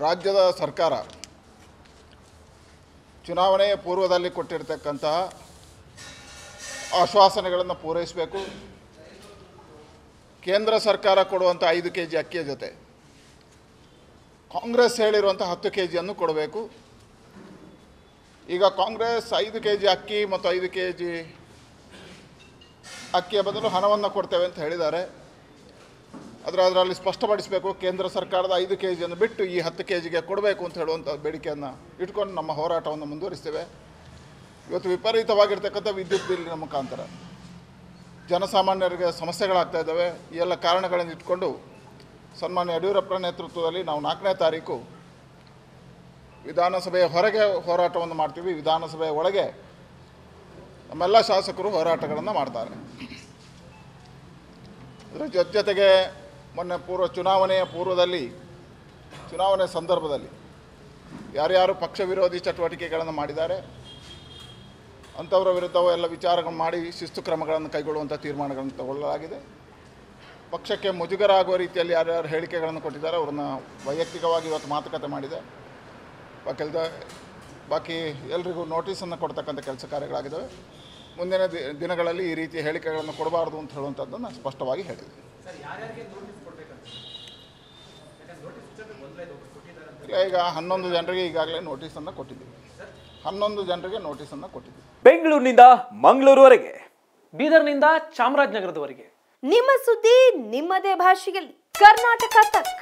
ರಾಜ್ಯದ ಸರ್ಕಾರ ಚುನಾವಣೆಯ ಪೂರ್ವದಲ್ಲಿ ಕೊಟ್ಟಿರ್ತಕ್ಕಂತಹ ಆಶ್ವಾಸನೆಗಳನ್ನು ಪೂರೈಸಬೇಕು ಕೇಂದ್ರ ಸರ್ಕಾರ ಕೊಡುವಂಥ ಐದು ಕೆ ಜಿ ಅಕ್ಕಿಯ ಜೊತೆ ಕಾಂಗ್ರೆಸ್ ಹೇಳಿರುವಂಥ ಹತ್ತು ಕೆ ಜಿಯನ್ನು ಕೊಡಬೇಕು ಈಗ ಕಾಂಗ್ರೆಸ್ ಐದು ಕೆ ಜಿ ಅಕ್ಕಿ ಮತ್ತು ಐದು ಕೆ ಜಿ ಅಕ್ಕಿಯ ಬದಲು ಹಣವನ್ನು ಕೊಡ್ತೇವೆ ಅಂತ ಹೇಳಿದ್ದಾರೆ ಆದರೆ ಅದರಲ್ಲಿ ಸ್ಪಷ್ಟಪಡಿಸಬೇಕು ಕೇಂದ್ರ ಸರ್ಕಾರದ ಐದು ಕೆ ಜಿಯನ್ನು ಬಿಟ್ಟು ಈ ಹತ್ತು ಕೆ ಜಿಗೆ ಕೊಡಬೇಕು ಅಂತ ಹೇಳುವಂಥ ಬೇಡಿಕೆಯನ್ನು ಇಟ್ಕೊಂಡು ನಮ್ಮ ಹೋರಾಟವನ್ನು ಮುಂದುವರಿಸ್ತೇವೆ ಇವತ್ತು ವಿಪರೀತವಾಗಿರ್ತಕ್ಕಂಥ ವಿದ್ಯುತ್ ಬಿಲ್ಲಿನ ಮುಖಾಂತರ ಜನಸಾಮಾನ್ಯರಿಗೆ ಸಮಸ್ಯೆಗಳಾಗ್ತಾ ಇದ್ದಾವೆ ಈ ಎಲ್ಲ ಕಾರಣಗಳನ್ನು ಇಟ್ಕೊಂಡು ಸನ್ಮಾನ್ಯ ಯಡಿಯೂರಪ್ಪರ ನೇತೃತ್ವದಲ್ಲಿ ನಾವು ನಾಲ್ಕನೇ ತಾರೀಕು ವಿಧಾನಸಭೆಯ ಹೊರಗೆ ಹೋರಾಟವನ್ನು ಮಾಡ್ತೀವಿ ವಿಧಾನಸಭೆಯ ಒಳಗೆ ನಮ್ಮೆಲ್ಲ ಶಾಸಕರು ಹೋರಾಟಗಳನ್ನು ಮಾಡ್ತಾರೆ ಅದರ ಜೊತೆ ಜೊತೆಗೆ ಮೊನ್ನೆ ಪೂರ್ವ ಚುನಾವಣೆಯ ಪೂರ್ವದಲ್ಲಿ ಚುನಾವಣೆ ಸಂದರ್ಭದಲ್ಲಿ ಯಾರ್ಯಾರು ಪಕ್ಷ ವಿರೋಧಿ ಚಟುವಟಿಕೆಗಳನ್ನು ಮಾಡಿದ್ದಾರೆ ಅಂಥವರ ವಿರುದ್ಧವೂ ಎಲ್ಲ ವಿಚಾರಗಳು ಮಾಡಿ ಶಿಸ್ತು ಕ್ರಮಗಳನ್ನು ಕೈಗೊಳ್ಳುವಂಥ ತೀರ್ಮಾನಗಳನ್ನು ತಗೊಳ್ಳಲಾಗಿದೆ ಪಕ್ಷಕ್ಕೆ ಮುಜುಗರ ಆಗುವ ರೀತಿಯಲ್ಲಿ ಯಾರ್ಯಾರು ಹೇಳಿಕೆಗಳನ್ನು ಕೊಟ್ಟಿದ್ದಾರೆ ಅವ್ರನ್ನ ವೈಯಕ್ತಿಕವಾಗಿ ಇವತ್ತು ಮಾತುಕತೆ ಮಾಡಿದೆ ಬಾಕಿಲ್ದ ಬಾಕಿ ಎಲ್ರಿಗೂ ನೋಟಿಸನ್ನು ಕೊಡ್ತಕ್ಕಂಥ ಕೆಲಸ ಕಾರ್ಯಗಳಾಗಿದ್ದಾವೆ ಮುಂದಿನ ದಿ- ದಿನಗಳಲ್ಲಿ ಈ ರೀತಿಯ ಹೇಳಿಕೆಗಳನ್ನು ಕೊಡಬಾರ್ದು ಅಂತ ಹೇಳುವಂಥದ್ದನ್ನು ಸ್ಪಷ್ಟವಾಗಿ ಹೇಳಿದೆ ಇಲ್ಲ ಈಗ ಹನ್ನೊಂದು ಜನರಿಗೆ ಈಗಾಗಲೇ ನೋಟಿಸನ್ನು ಕೊಟ್ಟಿದ್ದೀವಿ ಹನ್ನೊಂದು ಜನರಿಗೆ ನೋಟಿಸನ್ನು ಕೊಟ್ಟಿದ್ದೀವಿ ಬೆಂಗಳೂರಿನಿಂದ ಮಂಗಳೂರುವರೆಗೆ ಬೀದರ್ನಿಂದ ಚಾಮರಾಜನಗರದವರೆಗೆ ನಿಮ್ಮ ಸುದ್ದಿ ನಿಮ್ಮದೇ ಭಾಷೆಯಲ್ಲಿ ಕರ್ನಾಟಕ ತಕ್